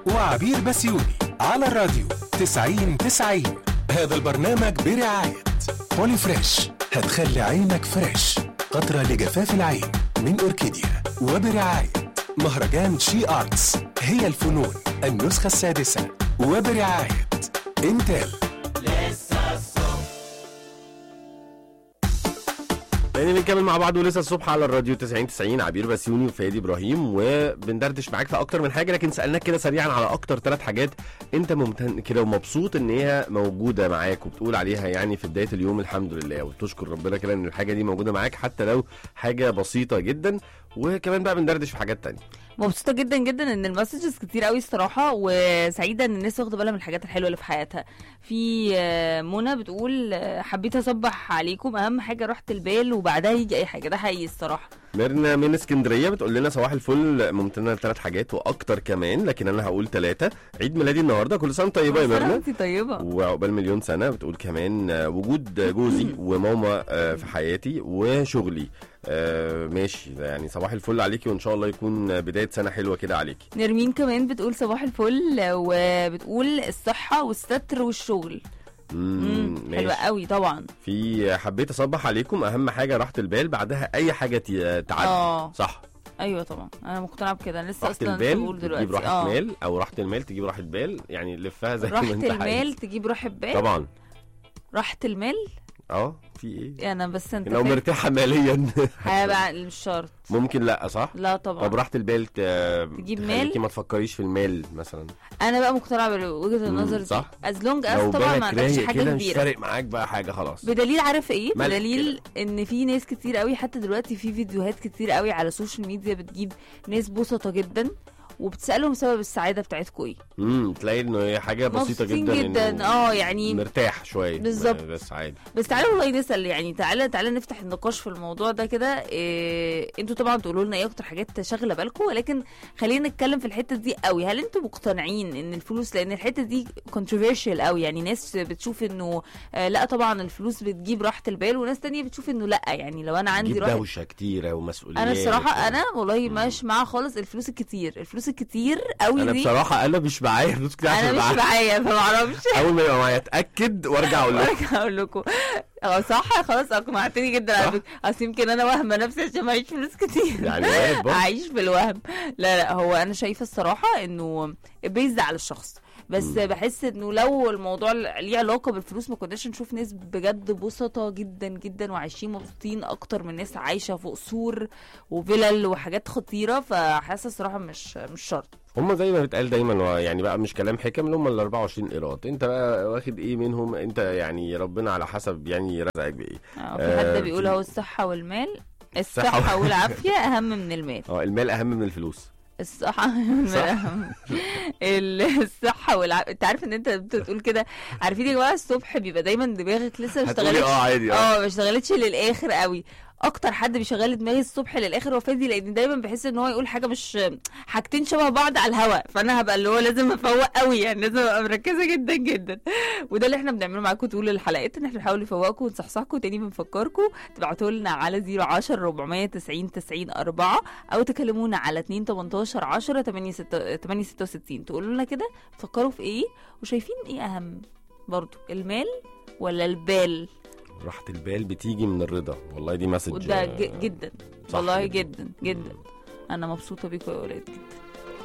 وعبير بسيوني على الراديو 90 90 هذا البرنامج برعاية بولي فريش هتخلي عينك فريش قطرة لجفاف العين من أوركيديا وبرعاية مهرجان شي آرتس هي الفنون النسخة السادسة وبرعاية انتل يعني بنكمل مع بعض ولسه الصبح على الراديو 90 90 عبير بسيوني وفادي ابراهيم وبندردش معاك في اكتر من حاجه لكن سالناك كده سريعا على اكتر ثلاث حاجات انت ممتن كده ومبسوط ان هي موجوده معاك وبتقول عليها يعني في بدايه اليوم الحمد لله وتشكر ربنا كده ان الحاجه دي موجوده معاك حتى لو حاجه بسيطه جدا وكمان بقى بندردش في حاجات تانية مبسوطه جدا جدا ان المسجز كتير قوي الصراحه وسعيده ان الناس واخده بالها من الحاجات الحلوه اللي في حياتها في آه، منى بتقول آه، حبيت اصبح عليكم اهم حاجه راحه البال وبعدها يجي اي حاجه ده حقيقي الصراحه ميرنا من اسكندريه بتقول لنا صباح الفل ممتنه لثلاث حاجات واكتر كمان لكن انا هقول ثلاثه عيد ميلادي النهارده كل سنه طيبه يا كل سنة ميرنا وانتي طيبه وعقبال مليون سنه بتقول كمان آه، وجود جوزي وماما آه، في حياتي وشغلي آه، ماشي ده يعني صباح الفل عليكي وان شاء الله يكون بدايه سنه حلوه كده عليكي نرمين كمان بتقول صباح الفل وبتقول الصحه والستر والشغل مم، امم حلوه قوي طبعا في حبيت اصبح عليكم اهم حاجه راحه البال بعدها اي حاجه ت- تعدي اه صح ايوه طبعا انا مقتنعه بكده انا لسه راحه اصلا البال بقول تجيب دلوقتي راحه مال او راحه المال تجيب راحه بال يعني لفها زي ما راحه انت عايز. المال تجيب راحه بال طبعا راحه المال اه في ايه انا بس انت لو فاهم. مرتاحه ماليا هيبقى مش شرط ممكن لا صح لا طبعا طب راحه البال ت... تجيب تخليكي مال؟ ما تفكريش في المال مثلا انا بقى مقتنعه بوجهه مم، النظر دي صح. از لونج لو از طبعا ما بالك عندكش رايق حاجه كده مش كبيره فارق معاك بقى حاجه خلاص بدليل عارف ايه ملك بدليل ان في ناس كتير قوي حتى دلوقتي في فيديوهات كتير قوي على السوشيال ميديا بتجيب ناس بسطة جدا وبتسالهم سبب السعاده بتاعتكم ايه امم تلاقي انه هي حاجه بسيطه مبسوطين جدا جدا إنه اه يعني مرتاح شويه بالظبط. بس عادي بس تعالى والله نسال يعني تعالى تعالى نفتح النقاش في الموضوع ده كده إيه انتوا طبعا تقولوا لنا ايه اكتر حاجات شاغله بالكم ولكن خلينا نتكلم في الحته دي قوي هل انتوا مقتنعين ان الفلوس لان الحته دي controversial قوي يعني ناس بتشوف انه آه لا طبعا الفلوس بتجيب راحه البال وناس تانية بتشوف انه لا يعني لو انا عندي تجيب راحه دوشه كتيره ومسؤوليات انا الصراحه و- انا والله مش مع خالص الفلوس الكتير الفلوس الكتير قوي انا دي بصراحه انا مش معايا فلوس كتير انا عشان مش أبقى معايا فما اعرفش اول ما يبقى معايا اتاكد وارجع اقول لكم برجع اقول لكم اه صح خلاص اقنعتني جدا على صح. فكره اصل يمكن انا واهمه نفسي عشان معيش فلوس كتير يعني وارد برضه. اعيش في الوهم لا لا هو انا شايفه الصراحه انه بيز على الشخص بس بحس انه لو الموضوع ليه علاقه بالفلوس ما كناش نشوف ناس بجد بسطة جدا جدا وعايشين مبسوطين اكتر من ناس عايشه في قصور وفلل وحاجات خطيره فحاسه الصراحه مش مش شرط هم زي ما بيتقال دايما هو يعني بقى مش كلام حكم اللي هم ال 24 قيراط انت بقى واخد ايه منهم انت يعني ربنا على حسب يعني رزقك بايه آه، في آه، حد بيقول في- اهو الصحه والمال الصحة الصحه وال- والعافيه اهم من المال اه المال اهم من الفلوس الصحة ال- الصحة والع... انت عارف ان انت بتقول كده عارفين يا جماعة الصبح بيبقى دايما دماغك لسه ما هتقولي اشتغلتش اه عادي اه اه ما اشتغلتش للاخر قوي اكتر حد بيشغل دماغي الصبح للاخر هو فادي لان دايما بحس ان هو يقول حاجه مش حاجتين شبه بعض على الهواء فانا هبقى اللي هو لازم افوق قوي يعني لازم ابقى مركزه جدا جدا وده اللي احنا بنعمله معاكم طول الحلقات ان احنا بنحاول نفوقكم ونصحصحكم تاني بنفكركم تبعتوا لنا على 010 490 90 4 او تكلمونا على 2 18 10 8 66 تقولوا لنا كده تفكروا في ايه وشايفين ايه اهم برضو المال ولا البال راحه البال بتيجي من الرضا والله دي مسج وده ج- جدا صح والله جداً. جدا جدا انا مبسوطه بيكم يا ولاد جدا